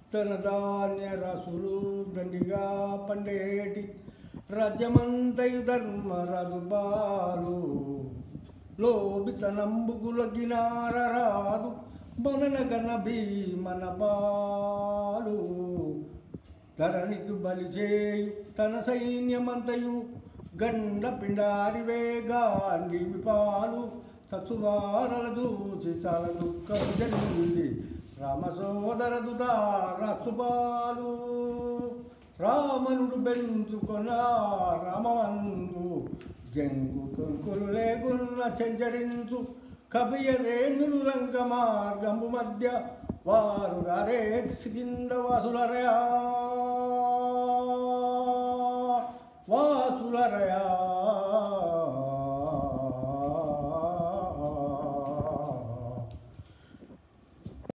తన ధాన్య రసులు దండిగా పండేటి రాజ్యమంతయు ధర్మరదు బాలు లోబితనంబుగులగినారరాదు మనన గన భీమన బాలు ధరణికి బలిచేయు తన సైన్యమంతయు గండ పిండారి వేగాండి విపాలు చచ్చువారల చూచి చాలా దుఃఖం జరిగింది రామ సోదర రసుపాలు రామనుడు బెంచుకొన రామవందు జంగు కంకులు లేకున్న చెంచరించు కవియ రేణులు లంక మార్గము మధ్య వారు గారే కింద వాసులరయా వాసులరయా